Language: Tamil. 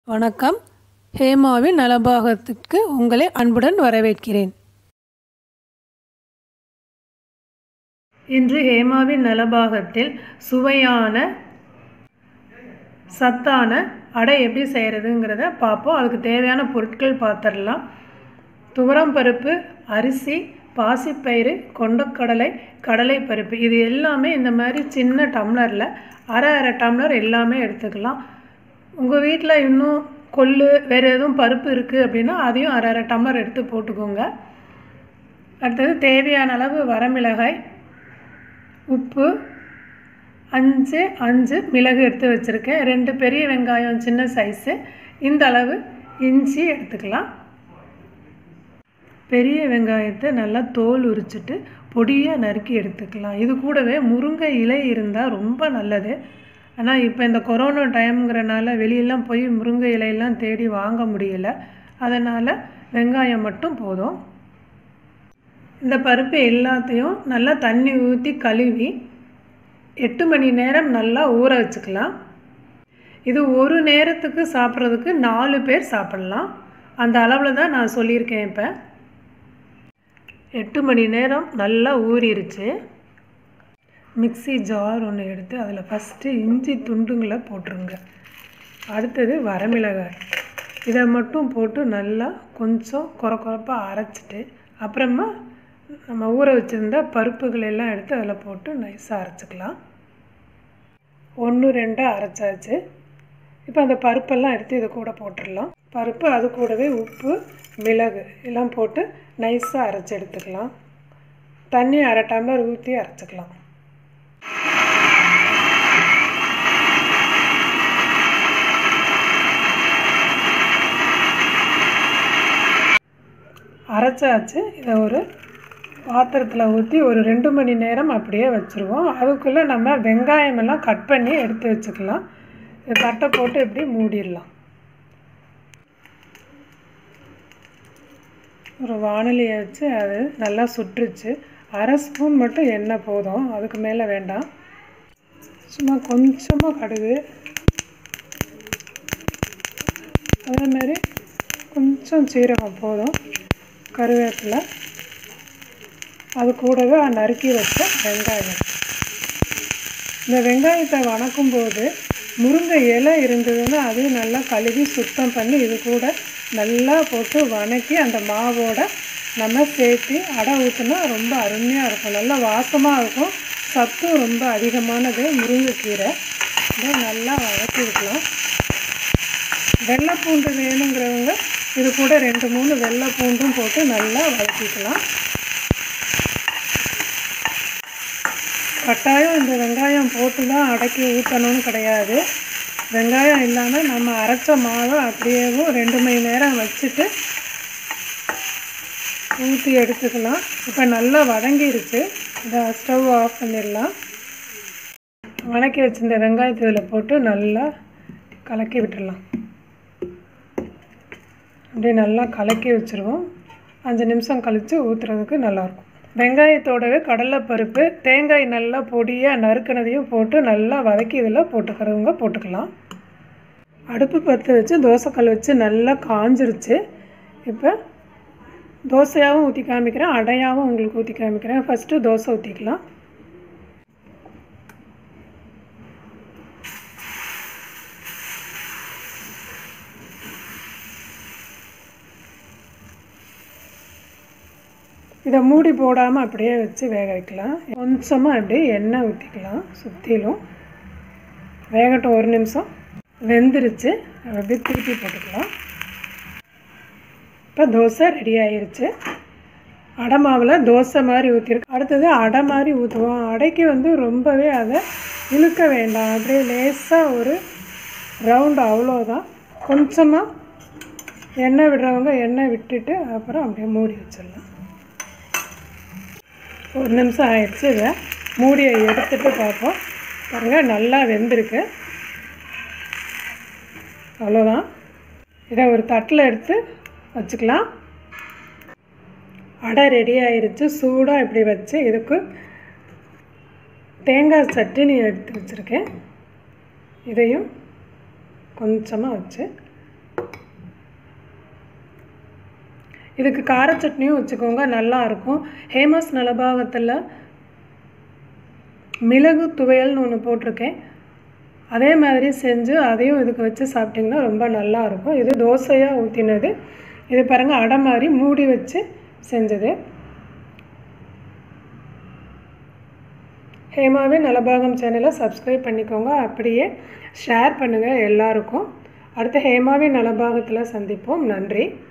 வணக்கம் ஹேமாவின் நலபாகத்திற்கு உங்களை அன்புடன் வரவேற்கிறேன் இன்று ஹேமாவின் நலபாகத்தில் சுவையான சத்தான அடை எப்படி செய்கிறதுங்கிறத பார்ப்போம் அதுக்கு தேவையான பொருட்கள் பார்த்துடலாம் துவரம் பருப்பு அரிசி பாசிப்பயிறு கொண்டக்கடலை கடலை பருப்பு இது எல்லாமே இந்த மாதிரி சின்ன டம்ளரில் அரை அரை டம்ளர் எல்லாமே எடுத்துக்கலாம் உங்கள் வீட்டில் இன்னும் கொள்ளு வேறு எதுவும் பருப்பு இருக்குது அப்படின்னா அதையும் அரை அரை டம்ளர் எடுத்து போட்டுக்கோங்க அடுத்தது தேவையான அளவு வரமிளகாய் உப்பு அஞ்சு அஞ்சு மிளகு எடுத்து வச்சுருக்கேன் ரெண்டு பெரிய வெங்காயம் சின்ன சைஸு இந்த அளவு இஞ்சி எடுத்துக்கலாம் பெரிய வெங்காயத்தை நல்லா தோல் உரிச்சிட்டு பொடியாக நறுக்கி எடுத்துக்கலாம் இது கூடவே முருங்கை இலை இருந்தால் ரொம்ப நல்லது ஆனால் இப்போ இந்த கொரோனா டைம்ங்கிறனால வெளியெல்லாம் போய் முருங்கை இலையெல்லாம் தேடி வாங்க முடியல அதனால் வெங்காயம் மட்டும் போதும் இந்த பருப்பு எல்லாத்தையும் நல்லா தண்ணி ஊற்றி கழுவி எட்டு மணி நேரம் நல்லா ஊற வச்சுக்கலாம் இது ஒரு நேரத்துக்கு சாப்பிட்றதுக்கு நாலு பேர் சாப்பிட்லாம் அந்த அளவில் தான் நான் சொல்லியிருக்கேன் இப்போ எட்டு மணி நேரம் நல்லா ஊறிடுச்சு மிக்சி ஜார் ஒன்று எடுத்து அதில் ஃபஸ்ட்டு இஞ்சி துண்டுங்களை போட்டுருங்க அடுத்தது வரமிளகாய் இதை மட்டும் போட்டு நல்லா கொஞ்சம் குறை குறைப்பாக அரைச்சிட்டு அப்புறமா நம்ம ஊற வச்சுருந்த பருப்புகள் எல்லாம் எடுத்து அதில் போட்டு நைஸாக அரைச்சிக்கலாம் ஒன்று ரெண்டாக அரைச்சாச்சு இப்போ அந்த பருப்பெல்லாம் எடுத்து இது கூட போட்டுடலாம் பருப்பு அது கூடவே உப்பு மிளகு எல்லாம் போட்டு நைஸாக அரைச்சி எடுத்துக்கலாம் தண்ணி அரை டம்ளர் ஊற்றி அரைச்சிக்கலாம் அரைச்சாச்சு இதை ஒரு பாத்திரத்தில் ஊற்றி ஒரு ரெண்டு மணி நேரம் அப்படியே வச்சுருவோம் அதுக்குள்ளே நம்ம வெங்காயமெல்லாம் கட் பண்ணி எடுத்து வச்சுக்கலாம் தட்டை போட்டு இப்படி மூடிடலாம் ஒரு வானலியை வச்சு அது நல்லா சுட்டுருச்சு அரை ஸ்பூன் மட்டும் எண்ணெய் போதும் அதுக்கு மேலே வேண்டாம் சும்மா கொஞ்சமாக கடுகு அதேமாரி கொஞ்சம் சீரகம் போதும் கருவேப்பிலை அது கூடவே நறுக்கி வச்ச வெங்காயம் இந்த வெங்காயத்தை வணக்கும்போது முருங்கை இலை இருந்ததுன்னா அதையும் நல்லா கழுவி சுத்தம் பண்ணி இது கூட நல்லா போட்டு வணக்கி அந்த மாவோட நம்ம சேர்த்து அடை ஊற்றினா ரொம்ப அருமையாக இருக்கும் நல்லா வாசமாக இருக்கும் சத்தும் ரொம்ப அதிகமானது முருங்கைக்கீரை இதை நல்லா வதக்கி விடலாம் வெள்ளைப்பூண்டு வேணுங்கிறவங்க இது கூட ரெண்டு மூணு வெள்ளை பூண்டும் போட்டு நல்லா வதக்கிக்கலாம் கட்டாயம் இந்த வெங்காயம் போட்டு தான் அடக்கி ஊற்றணும்னு கிடையாது வெங்காயம் இல்லாமல் நம்ம அரைச்ச மாவை அப்படியேவும் ரெண்டு மணி நேரம் வச்சுட்டு ஊற்றி எடுத்துக்கலாம் இப்போ நல்லா வதங்கிருச்சு இதை ஸ்டவ் ஆஃப் பண்ணிடலாம் வதக்கி வச்சிருந்த வெங்காயத்தை இதில் போட்டு நல்லா கலக்கி விட்டுடலாம் அப்படியே நல்லா கலக்கி வச்சுருவோம் அஞ்சு நிமிஷம் கழித்து ஊற்றுறதுக்கு நல்லாயிருக்கும் வெங்காயத்தோடவே கடலைப்பருப்பு தேங்காய் நல்லா பொடியாக நறுக்கினதையும் போட்டு நல்லா வதக்கி இதில் போட்டுக்கிறவங்க போட்டுக்கலாம் அடுப்பு பற்ற வச்சு தோசைக்கல் வச்சு நல்லா காஞ்சிருச்சு இப்போ தோசையாகவும் ஊற்றி காமிக்கிறேன் அடையாகவும் உங்களுக்கு ஊற்றி காமிக்கிறேன் ஃபஸ்ட்டு தோசை ஊற்றிக்கலாம் இதை மூடி போடாமல் அப்படியே வச்சு வேக வைக்கலாம் கொஞ்சமாக அப்படியே எண்ணெய் ஊற்றிக்கலாம் சுற்றிலும் வேகட்டும் ஒரு நிமிஷம் வெந்துருச்சு அப்படியே திருப்பி போட்டுக்கலாம் இப்போ தோசை ரெடி ஆயிருச்சு அடை மாவில் தோசை மாதிரி ஊற்றிருக்கு அடுத்தது அடை மாதிரி ஊற்றுவோம் அடைக்கு வந்து ரொம்பவே அதை இழுக்க வேண்டாம் அப்படியே லேசாக ஒரு ரவுண்டு அவ்வளோதான் கொஞ்சமாக எண்ணெய் விடுறவங்க எண்ணெய் விட்டுட்டு அப்புறம் அப்படியே மூடி வச்சிடலாம் ஒரு நிமிஷம் ஆயிடுச்சு இதை மூடியை எடுத்துட்டு பார்ப்போம் பாருங்கள் நல்லா வெந்திருக்கு அவ்வளோதான் இதை ஒரு தட்டில் எடுத்து வச்சுக்கலாம் அடை ரெடி ஆயிடுச்சு சூடாக இப்படி வச்சு இதுக்கு தேங்காய் சட்னி எடுத்து வச்சுருக்கேன் இதையும் கொஞ்சமாக வச்சு இதுக்கு கார சட்னியும் வச்சுக்கோங்க நல்லா இருக்கும் ஹேமஸ் நலபாகத்தில் மிளகு துவையல்னு ஒன்று போட்டிருக்கேன் அதே மாதிரி செஞ்சு அதையும் இதுக்கு வச்சு சாப்பிட்டிங்கன்னா ரொம்ப நல்லா இருக்கும் இது தோசையாக ஊற்றினது இது பாருங்கள் அடை மாதிரி மூடி வச்சு செஞ்சது ஹேமாவின் நலபாகம் சேனலை சப்ஸ்கிரைப் பண்ணிக்கோங்க அப்படியே ஷேர் பண்ணுங்கள் எல்லாருக்கும் அடுத்த ஹேமாவின் நலபாகத்தில் சந்திப்போம் நன்றி